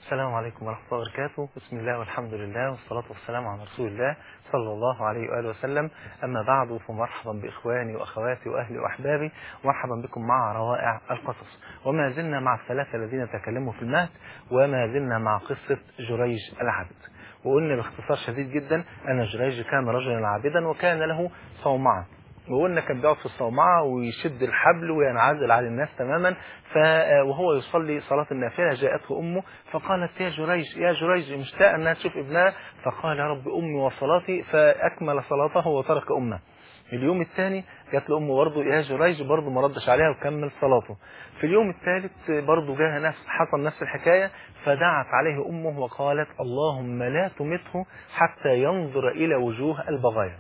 السلام عليكم ورحمة الله وبركاته بسم الله والحمد لله والصلاة والسلام على رسول الله صلى الله عليه وآله وسلم أما بعد فمرحبا بإخواني وأخواتي وأهلي وأحبابي مرحبا بكم مع روائع القصص وما زلنا مع الثلاثة الذين تكلموا في المهد وما زلنا مع قصة جريج العبد وقلنا باختصار شديد جدا أن جريج كان رجلا عابدا وكان له صومعة وقلنا كان بيقعد في الصومعة ويشد الحبل وينعزل عن الناس تماما ف وهو يصلي صلاة النافلة جاءته أمه فقالت يا جريج يا جريج مشتاق أنها تشوف ابنها فقال يا رب أمي وصلاتي فأكمل صلاته وترك أمه اليوم الثاني جات له امه برضه يا جريج برضه ما ردش عليها وكمل صلاته في اليوم الثالث برضه جاها نفس حصل نفس الحكايه فدعت عليه امه وقالت اللهم لا تمته حتى ينظر الى وجوه البغايا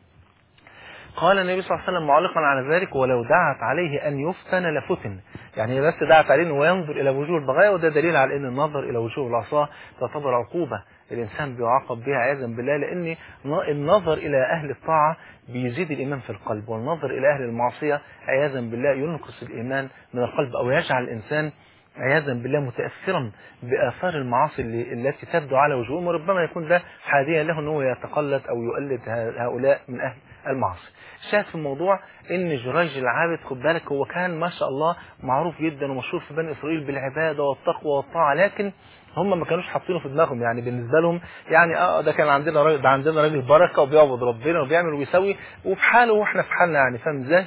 قال النبي صلى الله عليه وسلم معلقا على ذلك ولو دعت عليه أن يفتن لفتن يعني بس دعت عليه أنه ينظر إلى وجوه البغايا وده دليل على أن النظر إلى وجوه العصاة تعتبر عقوبة الإنسان بيعاقب بها عياذا بالله لأن النظر إلى أهل الطاعة بيزيد الإيمان في القلب والنظر إلى أهل المعصية عياذا بالله ينقص الإيمان من القلب أو يجعل الإنسان عياذا بالله متأثرا بآثار المعاصي التي تبدو على وجوههم وربما يكون ده حاديا له أنه يتقلد أو يقلد هؤلاء من أهل المعاصي شاهد في الموضوع ان جريج العابد خد بالك هو كان ما شاء الله معروف جدا ومشهور في بني اسرائيل بالعباده والتقوى والطاعه لكن هم ما كانوش حاطينه في دماغهم يعني بالنسبه لهم يعني اه ده كان عندنا راجل ده عندنا راجل بركه وبيعبد ربنا وبيعمل وبيسوي وفي حاله واحنا في حالنا يعني فاهم ازاي؟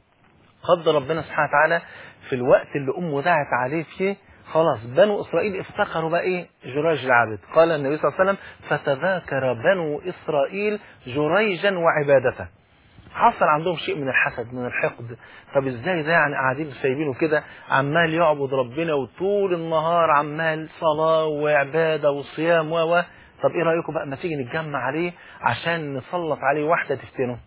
قدر ربنا سبحانه وتعالى في الوقت اللي امه دعت عليه فيه خلاص بنو إسرائيل افتكروا بقى إيه جريج العابد قال النبي صلى الله عليه وسلم فتذاكر بنو إسرائيل جريجا وعبادته حصل عندهم شيء من الحسد من الحقد طب ازاي ده يعني قاعدين سايبينه كده عمال يعبد ربنا وطول النهار عمال صلاة وعبادة وصيام و طب ايه رأيكم بقى ما تيجي نتجمع عليه عشان نسلط عليه واحدة تفتنه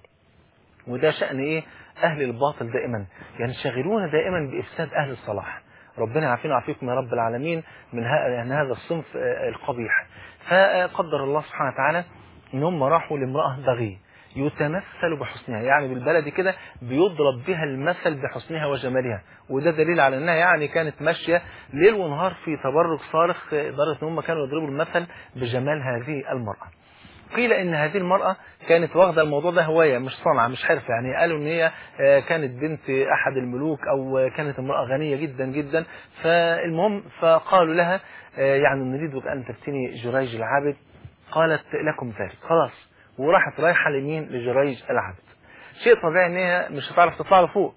وده شأن ايه اهل الباطل دائما ينشغلون دائما بافساد اهل الصلاح ربنا يعافينا ويعافيكم يا رب العالمين من هذا الصنف القبيح فقدر الله سبحانه وتعالى ان هم راحوا لامرأة بغي يتمثل بحسنها يعني بالبلد كده بيضرب بها المثل بحسنها وجمالها وده دليل على انها يعني كانت ماشية ليل ونهار في تبرج صارخ لدرجة ان هم كانوا يضربوا المثل بجمال هذه المرأة قيل ان هذه المرأة كانت واخدة الموضوع ده هواية مش صنعة مش حرفة يعني قالوا ان هي كانت بنت احد الملوك او كانت امرأة غنية جدا جدا فالمهم فقالوا لها يعني نريدك ان تفتني جريج العابد قالت لكم ذلك خلاص وراحت رايحة لمين لجريج العبد شيء طبيعي ان هي مش هتعرف تطلع لفوق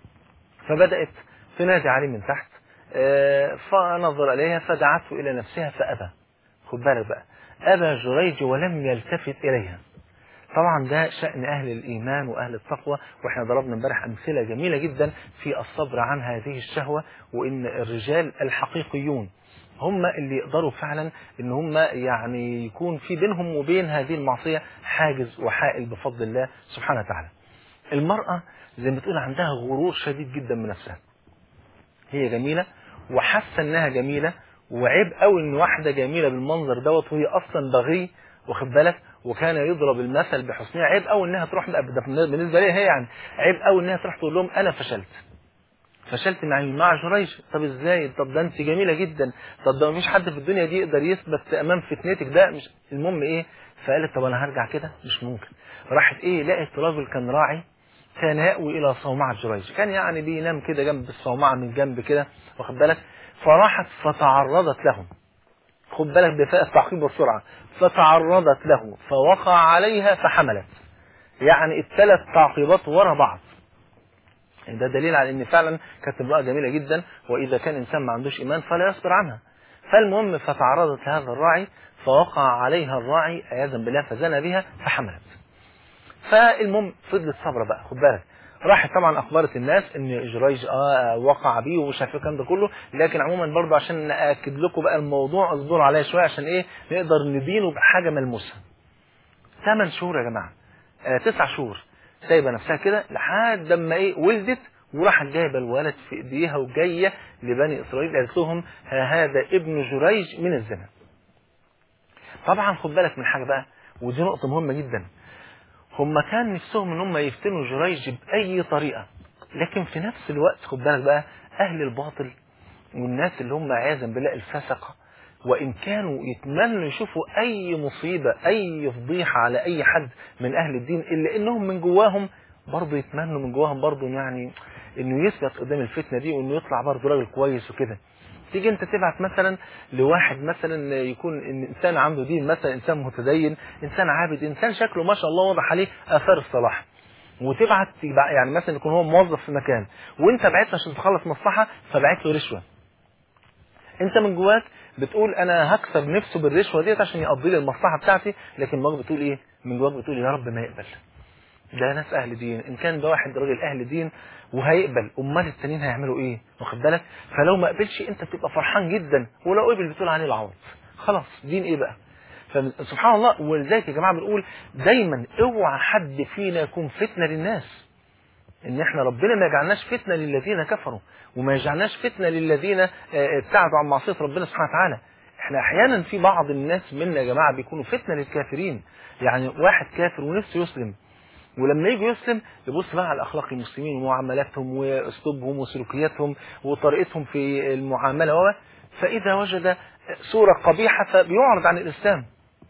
فبدأت تنادي عليه من تحت فنظر اليها فدعته الى نفسها فابى خد بالك بقى ابى جريج ولم يلتفت اليها طبعا ده شأن أهل الإيمان وأهل التقوى وإحنا ضربنا امبارح أمثلة جميلة جدا في الصبر عن هذه الشهوة وإن الرجال الحقيقيون هم اللي يقدروا فعلا ان هم يعني يكون في بينهم وبين هذه المعصية حاجز وحائل بفضل الله سبحانه وتعالى المرأة زي ما تقول عندها غرور شديد جدا من نفسها هي جميلة وحاسة انها جميلة وعيب قوي ان واحدة جميلة بالمنظر دوت وهي اصلا بغي واخد بالك وكان يضرب المثل بحسنها عيب قوي انها تروح بالنسبة ليها هي يعني عيب قوي انها تروح تقول لهم انا فشلت فشلت مع مع جريج طب ازاي طب ده انت جميله جدا طب ده مفيش حد في الدنيا دي يقدر يثبت امام فتنتك ده مش المهم ايه فقالت طب انا هرجع كده مش ممكن راحت ايه لقت راجل كان راعي كان يأوي الى صومعة جريج كان يعني بينام كده جنب الصومعة من جنب كده واخد بالك فراحت فتعرضت له خد بالك بفاء التعقيب والسرعة فتعرضت له فوقع عليها فحملت يعني الثلاث تعقيبات ورا بعض ده دليل على ان فعلا كانت امرأة جميلة جدا واذا كان انسان ما عندوش ايمان فلا يصبر عنها فالمهم فتعرضت لهذا الراعي فوقع عليها الراعي عياذا بالله فزنى بها فحملت فالمهم فضلت صبرة بقى خد بالك راحت طبعا اخبرت الناس ان جريج اه وقع بيه ومش عارف الكلام ده كله لكن عموما برضه عشان ناكد لكم بقى الموضوع اصبروا عليا شويه عشان ايه نقدر ندينه بحاجه ملموسه ثمان شهور يا جماعه آه تسع شهور سايبه نفسها كده لحد ما ايه ولدت وراحت جايبه الولد في ايديها وجايه لبني اسرائيل قالت لهم هذا ابن جريج من الزنا. طبعا خد بالك من حاجه بقى ودي نقطه مهمه جدا. هم كان نفسهم ان هم يفتنوا جريج باي طريقه لكن في نفس الوقت خد بالك بقى اهل الباطل والناس اللي هم عياذا بالله الفسقه وإن كانوا يتمنوا يشوفوا أي مصيبة أي فضيحة على أي حد من أهل الدين إلا إنهم من جواهم برضه يتمنوا من جواهم برضه يعني إنه يثبت قدام الفتنة دي وإنه يطلع برضه راجل كويس وكده تيجي انت تبعت مثلا لواحد مثلا يكون إن انسان عنده دين مثلا انسان متدين انسان عابد انسان شكله ما شاء الله واضح عليه اثار الصلاح وتبعت يعني مثلا يكون هو موظف في مكان وانت بعت له عشان تخلص مصلحه فبعت له رشوه انت من جواك بتقول انا هكسب نفسه بالرشوه ديت عشان يقضي لي المصلحه بتاعتي لكن من جواك بتقول ايه من جواك بتقول يا رب ما يقبل ده ناس اهل دين ان كان ده واحد راجل اهل دين وهيقبل امال التانيين هيعملوا ايه واخد بالك فلو ما قبلش انت بتبقى فرحان جدا ولو قبل بتقول عليه العوض خلاص دين ايه بقى فسبحان الله ولذلك يا جماعه بنقول دايما اوعى حد فينا يكون فتنه للناس ان احنا ربنا ما يجعلناش فتنه للذين كفروا وما يجعلناش فتنه للذين ابتعدوا عن معصيه ربنا سبحانه وتعالى احنا احيانا في بعض الناس منا يا جماعه بيكونوا فتنه للكافرين يعني واحد كافر ونفسه يسلم ولما يجي يسلم يبص بقى على اخلاق المسلمين ومعاملاتهم واسلوبهم وسلوكياتهم وطريقتهم في المعامله و فاذا وجد صوره قبيحه فبيعرض عن الاسلام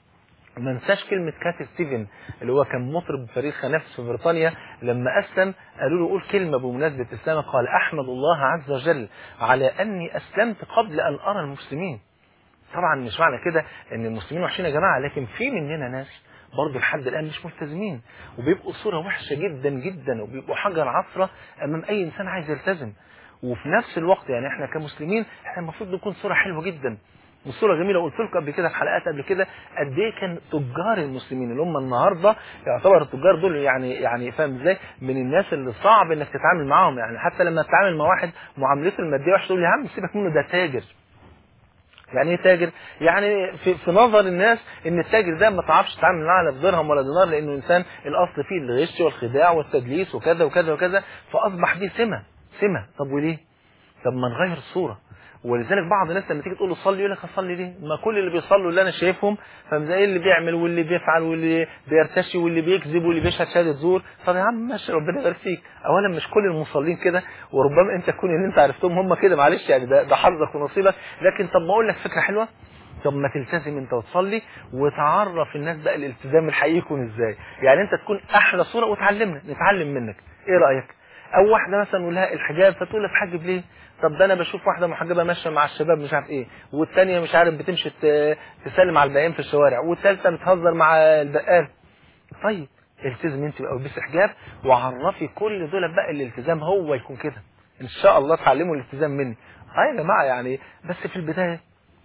ما ننساش كلمة كات ستيفن اللي هو كان مطرب فريق خنافس في بريطانيا لما أسلم قالوا له قول كلمة بمناسبة إسلامه قال أحمد الله عز وجل على أني أسلمت قبل أن أرى المسلمين طبعا مش معنى كده ان المسلمين وحشين يا جماعه لكن في مننا ناس برضه لحد الان مش ملتزمين وبيبقوا صوره وحشه جدا جدا وبيبقوا حجر عثره امام اي انسان عايز يلتزم وفي نفس الوقت يعني احنا كمسلمين احنا المفروض نكون صوره حلوه جدا والصوره جميله وقلت لكم قبل كده في حلقات قبل كده قد ايه كان تجار المسلمين اللي هم النهارده يعتبر التجار دول يعني يعني فاهم ازاي من الناس اللي صعب انك تتعامل معاهم يعني حتى لما تتعامل مع واحد معاملته الماديه وحشه تقول يا عم سيبك منه ده تاجر يعني ايه تاجر؟ يعني في, في نظر الناس ان التاجر ده ما تعرفش تتعامل معاه لا بدرهم ولا دينار لانه انسان الاصل فيه الغش والخداع والتدليس وكذا وكذا وكذا فاصبح دي سمه سمه طب وليه؟ طب ما نغير الصوره ولذلك بعض الناس لما تيجي تقول له صلي يقول لك اصلي ليه؟ ما كل اللي بيصلوا اللي انا شايفهم فاهم زي اللي بيعمل واللي بيفعل واللي بيرتشي واللي بيكذب واللي بيشهد شهاده زور طب يا عم ماشي ربنا يبارك فيك اولا مش كل المصلين كده وربما انت تكون اللي انت عرفتهم هم كده معلش يعني ده, ده حظك ونصيبك لكن طب ما اقول لك فكره حلوه طب ما تلتزم انت وتصلي وتعرف الناس بقى الالتزام الحقيقي يكون ازاي يعني انت تكون احلى صوره وتعلمنا نتعلم منك ايه رايك او واحده مثلا نقول لها الحجاب فتقول لك حجب ليه طب ده انا بشوف واحده محجبه ماشيه مع الشباب مش عارف ايه والثانيه مش عارف بتمشي تسلم على البيان في الشوارع والثالثه بتهزر مع البقال طيب التزم انت بقى والبسي حجاب وعرفي كل دول بقى الالتزام هو يكون كده ان شاء الله تعلموا الالتزام مني اه يا جماعه يعني بس في البدايه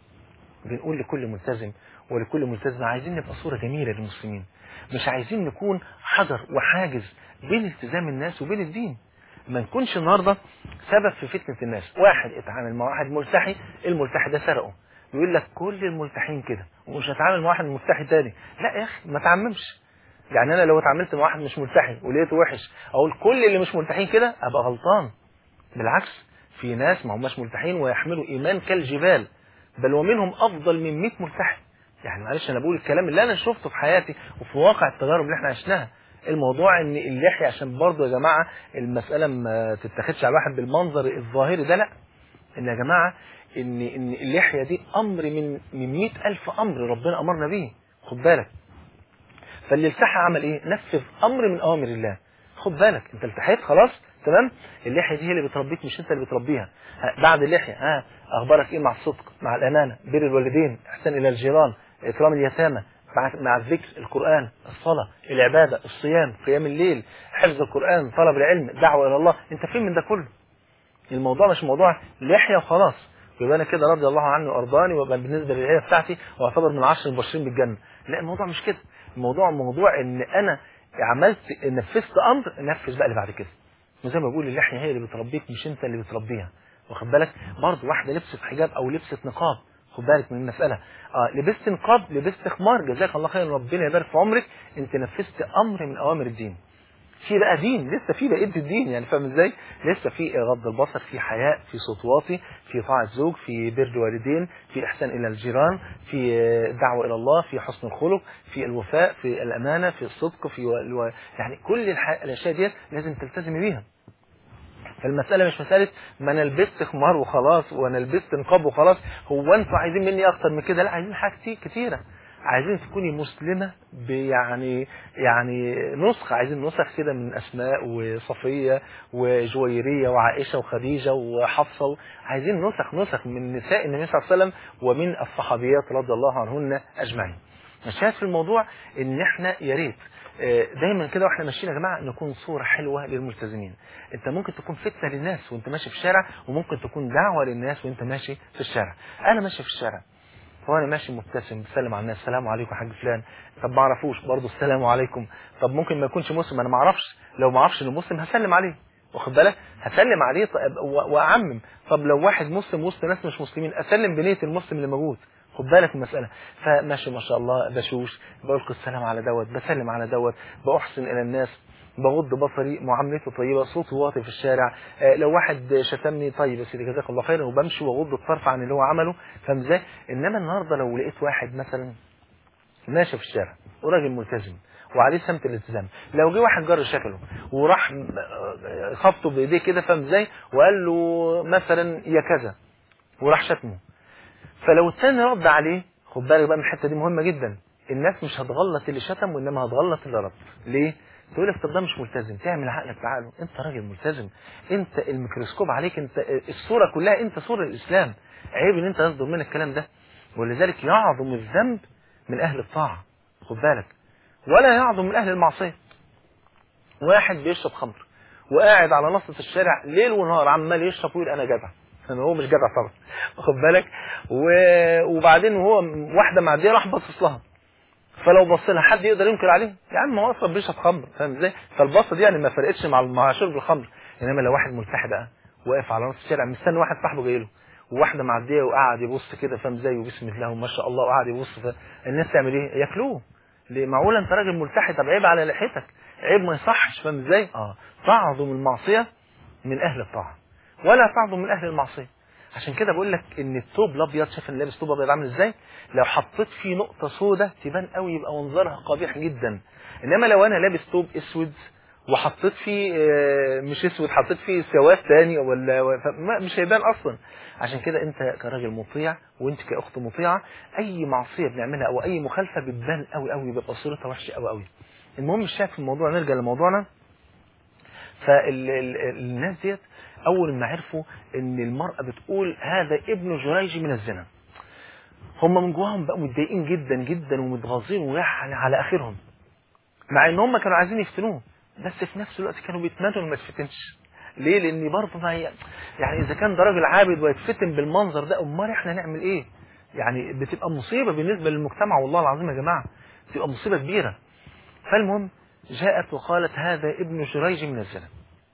بنقول لكل ملتزم ولكل ملتزمه عايزين نبقى صوره جميله للمسلمين مش عايزين نكون حجر وحاجز بين التزام الناس وبين الدين ما نكونش النهارده سبب في فتنه الناس واحد اتعامل مع واحد ملتحي الملتحي ده سرقه يقول لك كل الملتحين كده ومش هتعامل مع واحد ملتحي تاني لا يا اخي ما تعممش يعني انا لو اتعاملت مع واحد مش ملتحي ولقيته وحش اقول كل اللي مش ملتحين كده ابقى غلطان بالعكس في ناس ما هماش ملتحين ويحملوا ايمان كالجبال بل ومنهم افضل من 100 ملتحي يعني معلش انا بقول الكلام اللي انا شفته في حياتي وفي واقع التجارب اللي احنا عشناها الموضوع ان اللحية عشان برضه يا جماعة المسألة ما تتاخدش على الواحد بالمنظر الظاهري ده لا ان يا جماعة ان ان اللحية دي امر من من 100 الف امر ربنا امرنا بيه خد بالك فاللي التحى عمل ايه نفذ امر من اوامر الله خد بالك انت التحيت خلاص تمام اللحية دي هي اللي بتربيك مش انت اللي بتربيها بعد اللحية ها اخبارك ايه مع الصدق مع الامانة بر الوالدين احسان الى الجيران اكرام اليتامى مع مع الذكر القرآن الصلاة العبادة الصيام قيام الليل حفظ القرآن طلب العلم دعوة إلى الله أنت فين من ده كله الموضوع مش موضوع لحية وخلاص يبقى أنا كده رضي الله عني وأرضاني وأبقى بالنسبة للعيلة بتاعتي وأعتبر من عشر المبشرين بالجنة لا الموضوع مش كده الموضوع موضوع إن أنا عملت نفذت أمر نفذ بقى اللي بعد كده وزي ما بقول اللحية هي اللي بتربيك مش أنت اللي بتربيها واخد بالك برضه واحدة لبست حجاب أو لبست نقاب خد بالك من المسألة آه لبست نقاب لبست خمار جزاك الله خير ربنا يبارك في عمرك انت نفذت امر من اوامر الدين في بقى دين لسه في بقيه الدين يعني فاهم ازاي لسه في غض البصر في حياء في صوت واطي في طاعه زوج في بر والدين في احسان الى الجيران في دعوه الى الله في حسن الخلق في الوفاء في الامانه في الصدق في الو... يعني كل الح... الاشياء ديت لازم تلتزمي بيها فالمساله مش مساله ما انا لبست خمار وخلاص وانا لبست نقاب وخلاص هو انتوا عايزين مني اكتر من كده لا عايزين حاجات كتير كتيره عايزين تكوني مسلمة يعني يعني نسخة عايزين نسخ كده من أسماء وصفية وجويرية وعائشة وخديجة وحفصة عايزين نسخ نسخ من نساء النبي صلى الله عليه وسلم ومن الصحابيات رضي الله عنهن أجمعين الشاهد في الموضوع ان احنا يا ريت دايما كده واحنا ماشيين يا جماعه نكون صوره حلوه للملتزمين انت ممكن تكون فتنه للناس وانت ماشي في الشارع وممكن تكون دعوه للناس وانت ماشي في الشارع انا ماشي في الشارع وانا ماشي مبتسم بسلم على الناس السلام عليكم يا حاج فلان طب ما اعرفوش برضه السلام عليكم طب ممكن ما يكونش مسلم انا ما اعرفش لو ما اعرفش انه مسلم هسلم عليه واخد بالك هسلم عليه طيب واعمم طب لو واحد مسلم وسط ناس مش مسلمين اسلم بنيه المسلم اللي موجود خد بالك من المسألة فماشي ما شاء الله بشوش بلقي السلام على دوت بسلم على دوت بأحسن إلى الناس بغض بصري معاملته طيبة صوته واطي في الشارع آه لو واحد شتمني طيب يا سيدي جزاك الله خيرا وبمشي واغض الطرف عن اللي هو عمله فاهم ازاي انما النهارده لو لقيت واحد مثلا ماشي في الشارع وراجل ملتزم وعليه سمت الالتزام لو جه واحد جر شكله وراح خبطه بايديه كده فاهم ازاي وقال له مثلا يا كذا وراح شتمه فلو الثاني رد عليه خد بالك بقى من الحته دي مهمه جدا الناس مش هتغلط اللي شتم وانما هتغلط اللي رد ليه تقول لك طب ده مش ملتزم تعمل عقلك بعقله انت راجل ملتزم انت الميكروسكوب عليك انت الصوره كلها انت صوره الاسلام عيب ان انت يصدر منك الكلام ده ولذلك يعظم الذنب من اهل الطاعه خد بالك ولا يعظم من اهل المعصيه واحد بيشرب خمر وقاعد على نصة الشارع ليل ونهار عمال يشرب ويقول انا جدع انا هو مش جدع طبعا واخد بالك و... وبعدين وهو واحده معديه راح باصص لها فلو بص لها حد يقدر ينكر عليه يا عم هو اصلا بيشرب خمر فاهم ازاي فالبصه دي يعني ما فرقتش مع مع شرب الخمر انما لو واحد ملتحي بقى واقف على نص الشارع مستني واحد صاحبه جاي له وواحده معديه وقعد يبص كده فاهم ازاي وبسم الله وما شاء الله وقعد يبص فالناس تعمل ايه ياكلوه ليه معقول انت راجل ملتحي طب عيب على لحيتك عيب ما يصحش فاهم ازاي اه تعظم المعصيه من اهل الطاعه ولا تعظم من اهل المعصيه عشان كده بقول لك ان الثوب الابيض شايف اللي لابس ثوب ابيض عامل ازاي لو حطيت فيه نقطه سودة تبان قوي يبقى منظرها قبيح جدا انما لو انا لابس ثوب اسود وحطيت فيه مش اسود حطيت فيه سواد تاني ولا مش هيبان اصلا عشان كده انت كراجل مطيع وانت كاخت مطيعه اي معصيه بنعملها او اي مخالفه بتبان قوي قوي بيبقى صورتها وحشه قوي قوي المهم الشاهد في الموضوع نرجع لموضوعنا فالناس ديت اول ما عرفوا ان المرأة بتقول هذا ابن جريج من الزنا هم من جواهم بقوا متضايقين جدا جدا ومتغاظين ويعني على اخرهم مع ان هم كانوا عايزين يفتنوه بس في نفس الوقت كانوا بيتمنوا انه ما يتفتنش ليه لان برضه ما هي يعني اذا كان ده راجل عابد ويتفتن بالمنظر ده امال احنا نعمل ايه يعني بتبقى مصيبه بالنسبه للمجتمع والله العظيم يا جماعه بتبقى مصيبه كبيره فالمهم جاءت وقالت هذا ابن جريج من الزنا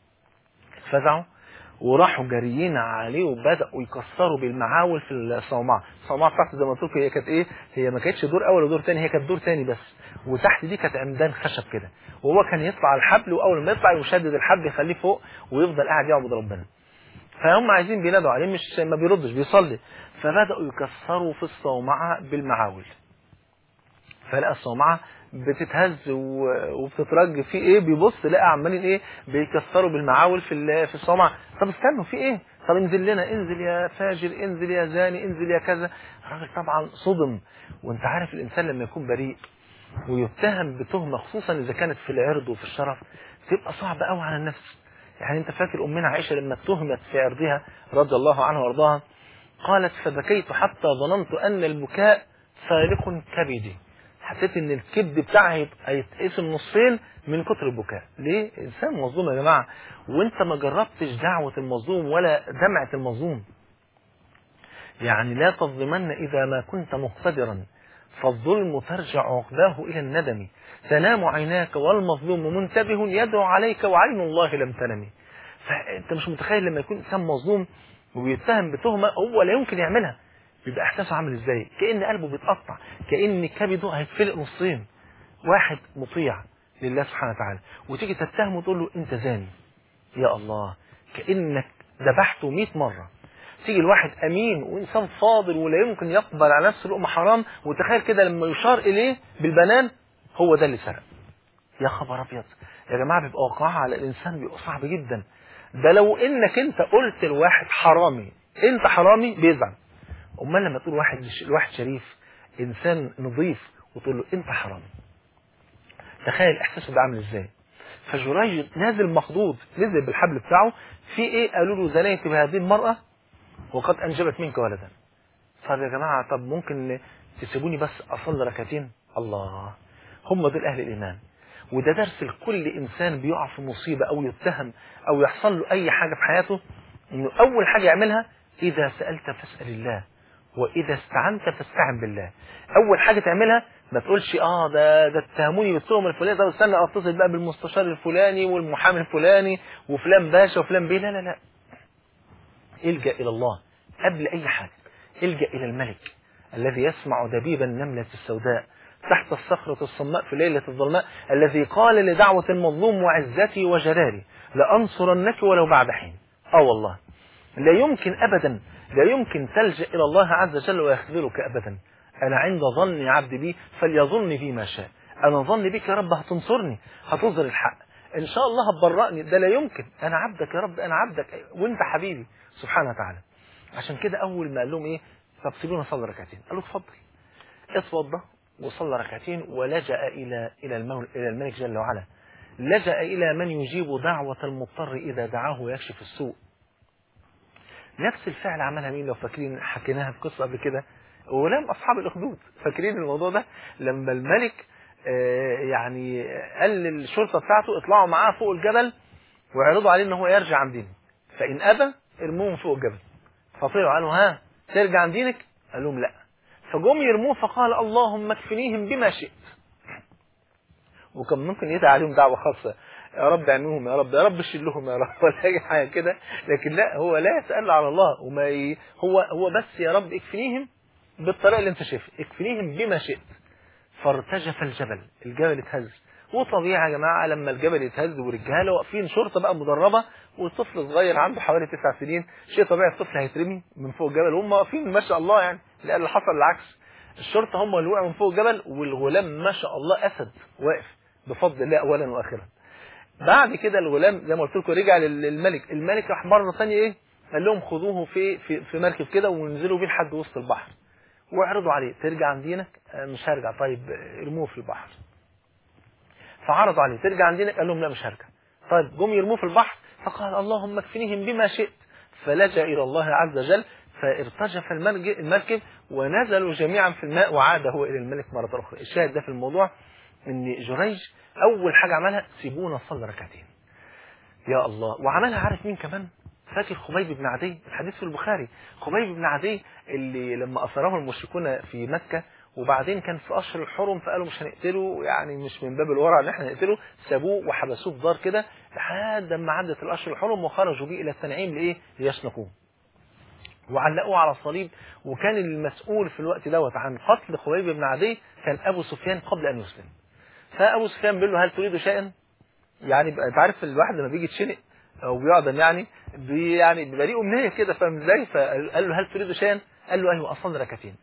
فزعوا وراحوا جاريين عليه وبداوا يكسروا بالمعاول في الصومعه الصومعه بتاعته زي ما قلت هي كانت ايه هي ما كانتش دور اول ودور ثاني هي كانت دور ثاني بس وتحت دي كانت عمدان خشب كده وهو كان يطلع على الحبل واول ما يطلع يشدد الحبل يخليه فوق ويفضل قاعد يعبد ربنا فهم عايزين بينادوا عليه مش ما بيردش بيصلي فبداوا يكسروا في الصومعه بالمعاول فلقى الصومعه بتتهز وبتترج في ايه بيبص لقى عمالين ايه بيكسروا بالمعاول في في الصومعه طب استنوا في ايه طب انزل لنا انزل يا فاجر انزل يا زاني انزل يا كذا الراجل طبعا صدم وانت عارف الانسان لما يكون بريء ويتهم بتهمه خصوصا اذا كانت في العرض وفي الشرف تبقى صعبه قوي على النفس يعني انت فاكر امنا عائشه لما اتهمت في عرضها رضي الله عنها وارضاها قالت فبكيت حتى ظننت ان البكاء فالق كبدي حسيت ان الكبد بتاعها هيتقسم نصين من كتر البكاء ليه انسان مظلوم يا جماعه وانت ما جربتش دعوه المظلوم ولا دمعه المظلوم يعني لا تظلمن اذا ما كنت مقتدرا فالظلم ترجع عقباه الى الندم تنام عيناك والمظلوم منتبه يدعو عليك وعين الله لم تنم فانت مش متخيل لما يكون انسان مظلوم وبيتهم بتهمه هو لا يمكن يعملها بيبقى احساسه عامل ازاي كأن قلبه بيتقطع كأن كبده هيتفلق نصين واحد مطيع لله سبحانه وتعالى وتيجي تتهمه وتقول له انت زاني يا الله كأنك ذبحته 100 مرة تيجي الواحد امين وانسان فاضل ولا يمكن يقبل على نفسه لقمه حرام وتخيل كده لما يشار اليه بالبنان هو ده اللي سرق يا خبر ابيض يا جماعه بيبقى وقعها على الانسان بيبقى صعب جدا ده لو انك انت قلت لواحد حرامي انت حرامي بيزعل امال لما تقول واحد لواحد شريف انسان نظيف وتقول له انت حرامي تخيل احساسه ده عامل ازاي فجريج نازل مخضوض نزل بالحبل بتاعه في ايه قالوا له زنيت بهذه المرأة وقد انجبت منك ولدا طب يا جماعة طب ممكن تسيبوني بس اصلي ركعتين الله هم دول اهل الايمان وده درس لكل انسان بيقع في مصيبة او يتهم او يحصل له اي حاجة في حياته انه اول حاجة يعملها اذا سألت فاسأل الله واذا استعنت فاستعن بالله اول حاجة تعملها ما تقولش اه ده ده اتهموني بالتهم الفلاني طب استنى اتصل بقى بالمستشار الفلاني والمحامي الفلاني وفلان باشا وفلان بيه لا لا لا الجا الى الله قبل اي حاجه الجا الى الملك الذي يسمع دبيب النمله السوداء تحت الصخرة الصماء في ليلة الظلماء الذي قال لدعوة المظلوم وعزتي وجلالي لأنصرنك ولو بعد حين اه والله لا يمكن أبدا لا يمكن تلجأ إلى الله عز وجل ويخذلك أبدا أنا عند ظن عبدي بي فليظن بي ما شاء أنا ظن بك يا رب هتنصرني هتظهر الحق إن شاء الله هتبرأني ده لا يمكن أنا عبدك يا رب أنا عبدك وأنت حبيبي سبحانه وتعالى عشان كده أول ما قال لهم إيه طب سيبونا نصلي ركعتين قالوا اتفضل اتفضل وصلى ركعتين ولجأ إلى إلى المول إلى الملك جل وعلا لجأ إلى من يجيب دعوة المضطر إذا دعاه ويكشف السوء نفس الفعل عملها مين لو فاكرين حكيناها في قصة قبل كده ولم أصحاب الأخدود فاكرين الموضوع ده لما الملك آه يعني قال للشرطة بتاعته اطلعوا معاه فوق الجبل ويعرضوا عليه ان هو يرجع عن دينه فإن أبى ارموهم فوق الجبل فطلعوا قالوا ها ترجع عن دينك قال لهم لا فجم يرموه فقال اللهم اكفنيهم بما شئت وكان ممكن يدعي عليهم دعوة خاصة يا رب اعملهم يا رب يا رب شلهم يا رب ولا اي حاجه كده لكن لا هو لا يسال على الله وما ي... هو هو بس يا رب اكفنيهم بالطريقه اللي انت شايفها اكفنيهم بما شئت فارتجف الجبل الجبل اتهز وطبيعي يا جماعه لما الجبل يتهز ورجاله واقفين شرطه بقى مدربه وطفل صغير عنده حوالي تسع سنين شيء طبيعي الطفل هيترمي من فوق الجبل وهم واقفين ما شاء الله يعني لا اللي حصل العكس الشرطه هم اللي وقعوا من فوق الجبل والغلام ما شاء الله اسد واقف بفضل الله اولا واخرا بعد كده الغلام زي ما قلت لكم رجع للملك الملك راح مره ثانيه ايه قال لهم خذوه في في, في مركب كده وانزلوا بيه لحد وسط البحر واعرضوا عليه ترجع عن دينك مش هرجع طيب ارموه في البحر فعرضوا عليه ترجع عن دينك قال لهم لا مش هرجع طيب جم يرموه في البحر فقال اللهم اكفنيهم بما شئت فلجأ إلى الله عز وجل فارتجف المركب ونزلوا جميعا في الماء وعاد هو إلى الملك مرة أخرى الشاهد ده في الموضوع ان جريج اول حاجة عملها سيبونا نصلي ركعتين يا الله وعملها عارف مين كمان فاكر خبيب بن عدي الحديث في البخاري خبيب بن عدي اللي لما أسره المشركون في مكة وبعدين كان في أشهر الحرم فقالوا مش هنقتله يعني مش من باب الورع ان احنا نقتله سابوه وحبسوه في دار كده لحد ما عدت الأشهر الحرم وخرجوا بيه إلى التنعيم لإيه ليشنقوه وعلقوه على الصليب وكان المسؤول في الوقت دوت عن قتل خبيب بن عدي كان أبو سفيان قبل أن يسلم فابو سفيان بيقول له هل تريد شيئا يعني انت عارف الواحد لما بيجي يتشنق او بيعدم يعني بي يعني بيبقى ليه امنيه كده فاهم ازاي فقال له هل تريد شيئا قال له ايوه اصلي ركعتين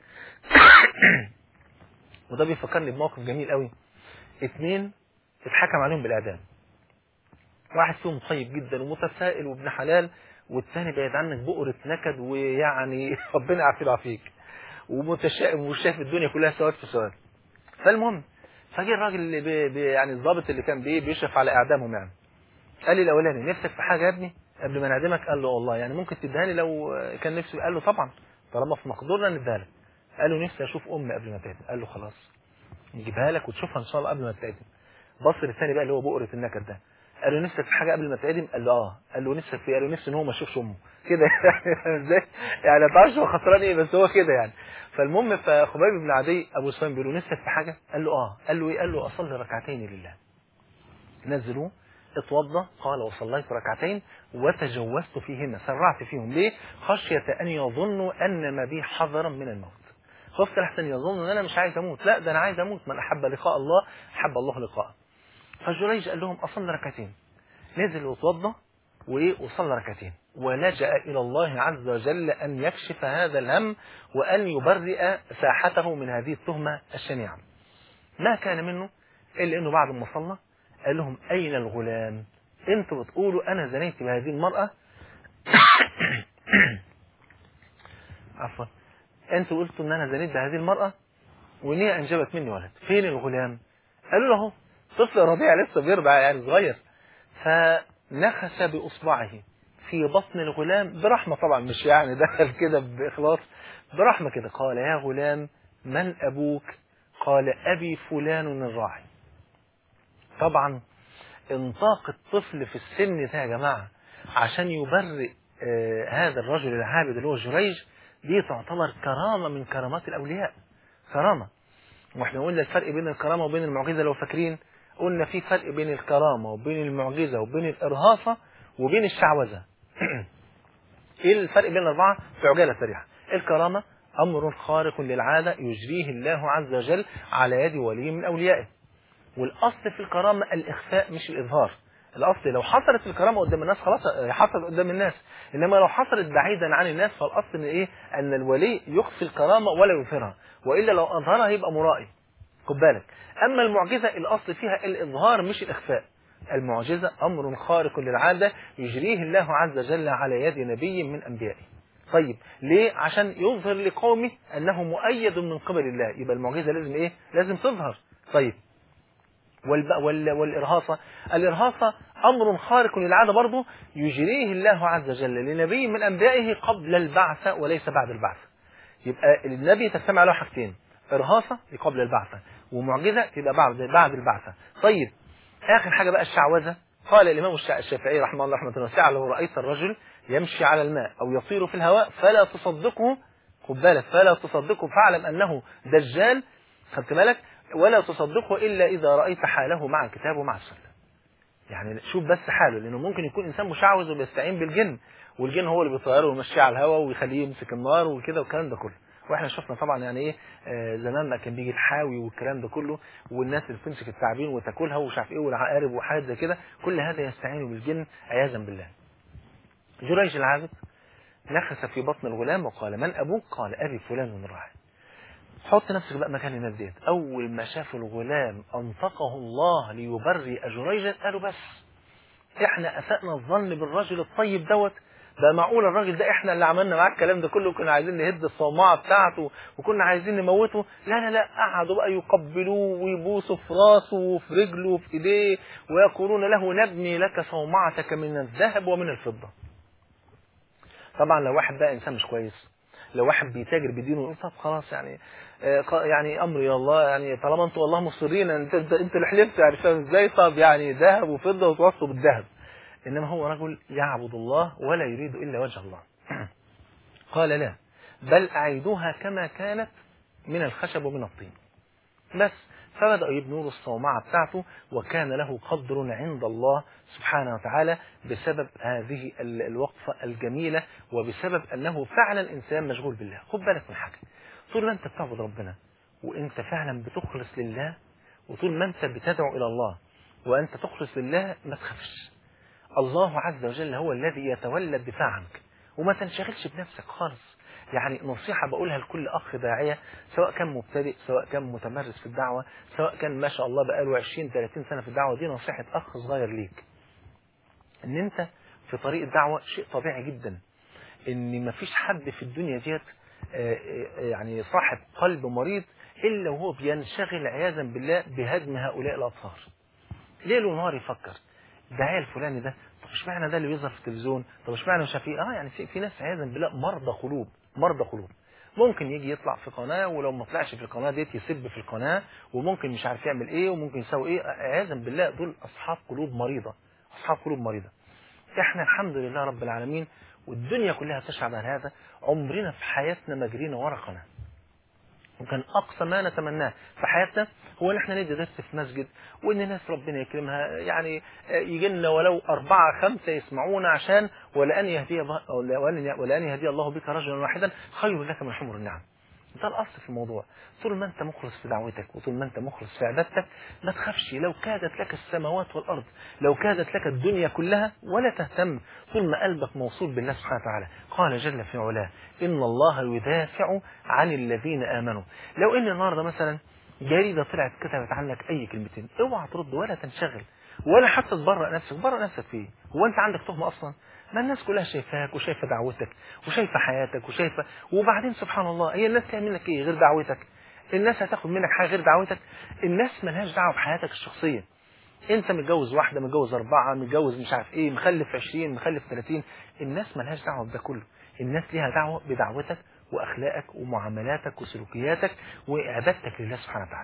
وده بيفكرني بموقف جميل قوي اثنين اتحكم عليهم بالاعدام واحد فيهم طيب جدا ومتفائل وابن حلال والثاني بعيد عنك بؤرة نكد ويعني ربنا يعافيه ويعافيك ومتشائم وشايف الدنيا كلها سواد في سواد فالمهم فجه الراجل اللي بي بي يعني الضابط اللي كان بيه بيشرف على اعدامهم يعني قال لي الاولاني نفسك في حاجه يا ابني قبل ما نعدمك قال له والله يعني ممكن تديهاني لو كان نفسه قال له طبعا طالما في مقدورنا نديها لك قال له نفسي اشوف امي قبل ما تعدم قال له خلاص نجيبها لك وتشوفها ان شاء الله قبل ما تعدم بص الثاني بقى اللي هو بؤره النكد ده قال له نفسك في حاجه قبل ما تعدم قال له اه قال له نفسك في قال له نفسي ان هو ما يشوفش امه كده ازاي يعني ما تعرفش هو خسران ايه بس هو كده يعني فالمهم فخبيب بن عدي ابو سفيان بيقول له نفسك في حاجه قال له اه قال له ايه قال له اصلي ركعتين لله نزلوه اتوضى قال وصليت ركعتين وتجوزت فيهن سرعت فيهم ليه خشيه ان يظنوا ان ما بي حذرا من الموت خفت لحسن يظنوا ان انا مش عايز اموت لا ده انا عايز اموت من احب لقاء الله احب الله لقاءه فجريج قال لهم اصلي ركعتين نزل وتوضى وايه وصلى ركعتين ولجأ إلى الله عز وجل أن يكشف هذا الهم وأن يبرئ ساحته من هذه التهمة الشنيعة ما كان منه إلا أنه بعد ما صلى قال لهم أين الغلام انتوا بتقولوا انا زنيت بهذه المرأة عفوا انتوا قلتوا ان انا زنيت بهذه المرأة وان هي انجبت مني ولد فين الغلام قالوا له اهو طفل رضيع لسه بيرضع يعني صغير فنخس باصبعه في بطن الغلام برحمة طبعا مش يعني دخل كده بإخلاص برحمة كده قال يا غلام من أبوك قال أبي فلان الراعي طبعا انطاق الطفل في السن ده يا جماعة عشان يبرئ آه هذا الرجل العابد اللي هو جريج دي تعتبر كرامة من كرامات الأولياء كرامة واحنا قلنا الفرق بين الكرامة وبين المعجزة لو فاكرين قلنا في فرق بين الكرامة وبين المعجزة وبين الإرهاصة وبين الشعوذة ايه الفرق بين الأربعة في عجالة سريعة الكرامة أمر خارق للعادة يجريه الله عز وجل على يد ولي من أوليائه والأصل في الكرامة الإخفاء مش الإظهار الأصل لو حصلت الكرامة قدام الناس خلاص حصلت قدام الناس إنما لو حصلت بعيدا عن الناس فالأصل إن إيه أن الولي يخفي الكرامة ولا يظهرها وإلا لو أظهرها يبقى مرائي خد بالك أما المعجزة الأصل فيها الإظهار مش الإخفاء المعجزة أمر خارق للعادة يجريه الله عز وجل على يد نبي من أنبيائه طيب ليه عشان يظهر لقومه أنه مؤيد من قبل الله يبقى المعجزة لازم إيه لازم تظهر طيب والب... وال... والإرهاصة الإرهاصة أمر خارق للعادة برضه يجريه الله عز وجل لنبي من أنبيائه قبل البعثة وليس بعد البعثة يبقى النبي تجتمع له حاجتين إرهاصة قبل البعثة ومعجزة تبقى بعد بعد البعثة طيب آخر حاجة بقى الشعوذة قال الإمام الشافعي رحمه الله رحمة الله لو رأيت الرجل يمشي على الماء أو يطير في الهواء فلا تصدقه خد بالك فلا تصدقه فاعلم أنه دجال خدت بالك ولا تصدقه إلا إذا رأيت حاله مع الكتاب ومع السنة يعني شوف بس حاله لأنه ممكن يكون إنسان مشعوذ وبيستعين بالجن والجن هو اللي بيطيره ويمشيه على الهواء ويخليه يمسك النار وكده والكلام ده كله واحنا شفنا طبعا يعني ايه آه زمان ما كان بيجي الحاوي والكلام ده كله والناس اللي بتمسك التعابين وتاكلها ومش عارف ايه والعقارب وحاجات زي كده كل هذا يستعين بالجن عياذا بالله جريج العابد نخس في بطن الغلام وقال من ابوك قال ابي فلان راعي حط نفسك بقى مكان الناس ديت اول ما شاف الغلام انطقه الله ليبرئ جريجا قالوا بس احنا اسأنا الظن بالرجل الطيب دوت ده معقول الراجل ده احنا اللي عملنا معاه الكلام ده كله وكنا عايزين نهد الصومعه بتاعته وكنا عايزين نموته لا لا لا قعدوا بقى يقبلوه ويبوسوا في راسه وفي رجله وفي ايديه ويقولون له نبني لك صومعتك من الذهب ومن الفضه طبعا لو واحد بقى انسان مش كويس لو واحد بيتاجر بدينه يقول طب خلاص يعني يعني امر الى الله يعني طالما انتوا والله مصرين انت انت, انت اللي حلفت يعني فاهم ازاي طب يعني ذهب وفضه وتوصوا بالذهب إنما هو رجل يعبد الله ولا يريد إلا وجه الله قال لا بل أعيدوها كما كانت من الخشب ومن الطين بس فبدأوا يبنوا له الصومعة بتاعته وكان له قدر عند الله سبحانه وتعالى بسبب هذه الوقفة الجميلة وبسبب أنه فعلا إنسان مشغول بالله خد بالك من حاجة طول ما أنت بتعبد ربنا وأنت فعلا بتخلص لله وطول ما أنت بتدعو إلى الله وأنت تخلص لله ما تخافش الله عز وجل هو الذي يتولى الدفاع عنك وما تنشغلش بنفسك خالص يعني نصيحة بقولها لكل أخ داعية سواء كان مبتدئ سواء كان متمرس في الدعوة سواء كان ما شاء الله بقاله 20 30 سنة في الدعوة دي نصيحة أخ صغير ليك إن أنت في طريق الدعوة شيء طبيعي جدا إن مفيش حد في الدنيا ديت يعني صاحب قلب مريض إلا وهو بينشغل عياذا بالله بهدم هؤلاء الأطهار ليل ونهار يفكر الداعية الفلاني ده طب اشمعنى ده اللي بيظهر في التلفزيون طب اشمعنى مش عارفين اه يعني في, في ناس عياذا بالله مرضى قلوب مرضى قلوب ممكن يجي يطلع في قناة ولو ما طلعش في القناة ديت يسب في القناة وممكن مش عارف يعمل ايه وممكن يسوي ايه عياذا بالله دول اصحاب قلوب مريضة اصحاب قلوب مريضة احنا الحمد لله رب العالمين والدنيا كلها تشهد عن هذا عمرنا في حياتنا ما جرينا ورا قناه وكان اقصى ما نتمناه في حياتنا هو ان احنا ندي درس في مسجد وان ناس ربنا يكرمها يعني يجي لنا ولو اربعه خمسه يسمعونا عشان ولان يهدي ولان يهدي الله بك رجلا واحدا خير لك من حمر النعم. ده الاصل في الموضوع طول ما انت مخلص في دعوتك وطول ما انت مخلص في عبادتك ما تخافش لو كادت لك السماوات والارض لو كادت لك الدنيا كلها ولا تهتم طول ما قلبك موصول بالله سبحانه وتعالى قال جل في علاه ان الله يدافع عن الذين امنوا لو ان النهارده مثلا جريده طلعت كتبت عنك اي كلمتين اوعى ترد ولا تنشغل ولا حتى تبرأ نفسك برأ نفسك فيه هو انت عندك تهمة اصلا ما الناس كلها شايفاك وشايفة دعوتك وشايفة حياتك وشايفة وبعدين سبحان الله هي الناس تعمل لك ايه غير دعوتك الناس هتاخد منك حاجة غير دعوتك الناس ملهاش دعوة بحياتك الشخصية انت متجوز واحدة متجوز اربعة متجوز مش عارف ايه مخلف عشرين مخلف ثلاثين الناس ملهاش دعوة بده كله الناس ليها دعوة بدعوتك واخلاقك ومعاملاتك وسلوكياتك وعبادتك لله سبحانه وتعالى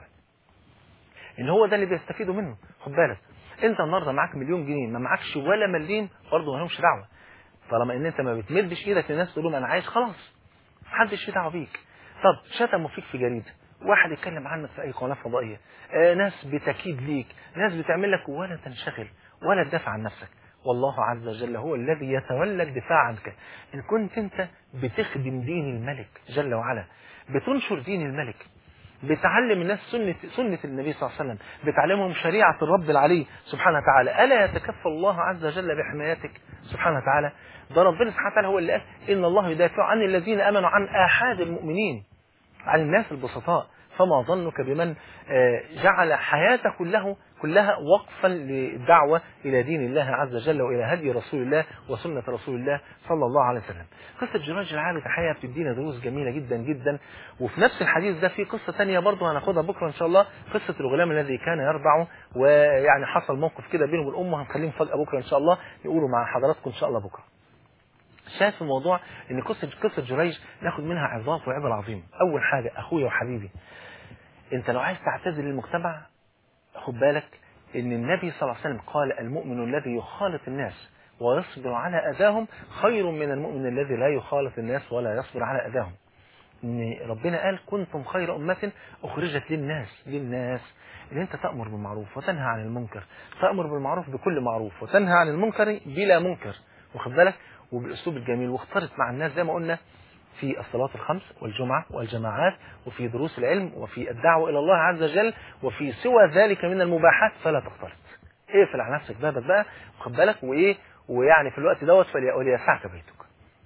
ان هو ده اللي بيستفيدوا منه خد بالك انت النهارده معاك مليون جنيه ما معكش ولا مليم برضه ما لهمش دعوه طالما ان انت ما بتمدش ايدك للناس تقول لهم انا عايز خلاص محدش ليه دعوه بيك طب شتموا فيك في جريده واحد يتكلم عنك في اي قناه فضائيه آه ناس بتكيد ليك ناس بتعمل لك ولا تنشغل ولا تدافع عن نفسك والله عز وجل هو الذي يتولى الدفاع عنك ان كنت انت بتخدم دين الملك جل وعلا بتنشر دين الملك بتعلم الناس سنة, سنة النبي صلى الله عليه وسلم بتعلمهم شريعة الرب العلي سبحانه وتعالى ألا يتكفل الله عز وجل بحمايتك سبحانه وتعالى ده ربنا سبحانه وتعالى هو اللي قال إن الله يدافع عن الذين أمنوا عن آحاد المؤمنين عن الناس البسطاء فما ظنك بمن جعل حياته كله كلها وقفا للدعوة إلى دين الله عز وجل وإلى هدي رسول الله وسنة رسول الله صلى الله عليه وسلم قصة جراج العابد حقيقة بتدينا دروس جميلة جدا جدا وفي نفس الحديث ده في قصة تانية برضه هناخدها بكرة إن شاء الله قصة الغلام الذي كان يرضع ويعني حصل موقف كده بينه وبين أمه هنخليهم فجأة بكرة إن شاء الله يقولوا مع حضراتكم إن شاء الله بكرة شايف الموضوع ان قصه قصه جريج ناخد منها عظات وعبر عظيم اول حاجه اخويا وحبيبي انت لو عايز تعتذر للمجتمع خد بالك ان النبي صلى الله عليه وسلم قال المؤمن الذي يخالط الناس ويصبر على اذاهم خير من المؤمن الذي لا يخالط الناس ولا يصبر على اذاهم ان ربنا قال كنتم خير امه اخرجت للناس للناس ان انت تامر بالمعروف وتنهى عن المنكر تامر بالمعروف بكل معروف وتنهى عن المنكر بلا منكر واخد بالك وبالاسلوب الجميل واختلط مع الناس زي ما قلنا في الصلاة الخمس والجمعة والجماعات وفي دروس العلم وفي الدعوة إلى الله عز وجل وفي سوى ذلك من المباحات فلا تختلط اقفل على نفسك بابك بقى وخد بالك وإيه ويعني في الوقت دوت وليسعك بيتك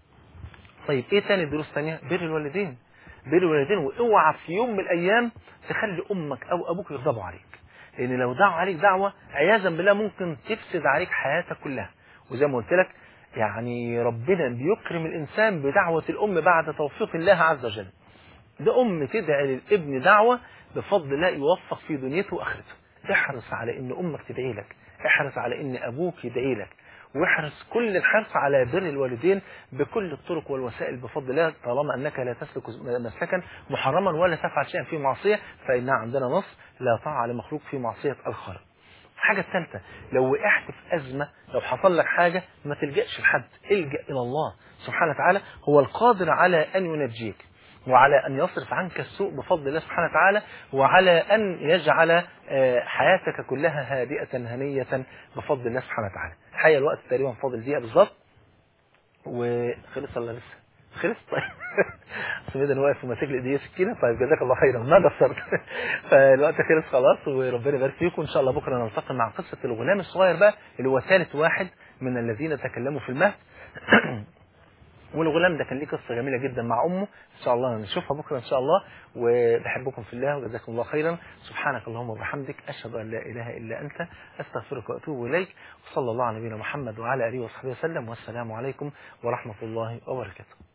طيب إيه تاني دروس تانية بر الوالدين بر الوالدين واوعى في يوم من الأيام تخلي أمك أو أبوك يغضبوا عليك لأن لو دعوا عليك دعوة عياذا بالله ممكن تفسد عليك حياتك كلها وزي ما قلت لك يعني ربنا بيكرم الإنسان بدعوة الأم بعد توفيق الله عز وجل ده أم تدعي للابن دعوة بفضل الله يوفق في دنيته وآخرته احرص على إن أمك تدعي لك احرص على إن أبوك يدعي لك واحرص كل الحرص على بر الوالدين بكل الطرق والوسائل بفضل الله طالما أنك لا تسلك مسلكا محرما ولا تفعل شيئا في معصية فإنها عندنا نص لا طاعة لمخلوق في معصية الخالق الحاجة الثالثة لو وقعت في أزمة لو حصل لك حاجة ما تلجأش لحد الجأ إلى الله سبحانه وتعالى هو القادر على أن ينجيك وعلى أن يصرف عنك السوء بفضل الله سبحانه وتعالى وعلى أن يجعل حياتك كلها هادئة هنية بفضل الله سبحانه وتعالى الحقيقة الوقت تقريبا فاضل دقيقة بالظبط وخلص ولا لسه خلص طيب سميدا واقف وماسك لي ايديه سكينه طيب جزاك الله خيرا ما قصرت فالوقت خلص خلاص وربنا يبارك فيكم ان شاء الله بكره نلتقي مع قصه الغلام الصغير بقى اللي هو ثالث واحد من الذين تكلموا في المهد والغلام ده كان ليه قصه جميله جدا مع امه ان شاء الله نشوفها بكره ان شاء الله وبحبكم في الله وجزاكم الله خيرا سبحانك اللهم وبحمدك اشهد ان لا اله الا انت استغفرك واتوب اليك وصلى الله على نبينا محمد وعلى اله وصحبه وسلم والسلام عليكم ورحمه الله وبركاته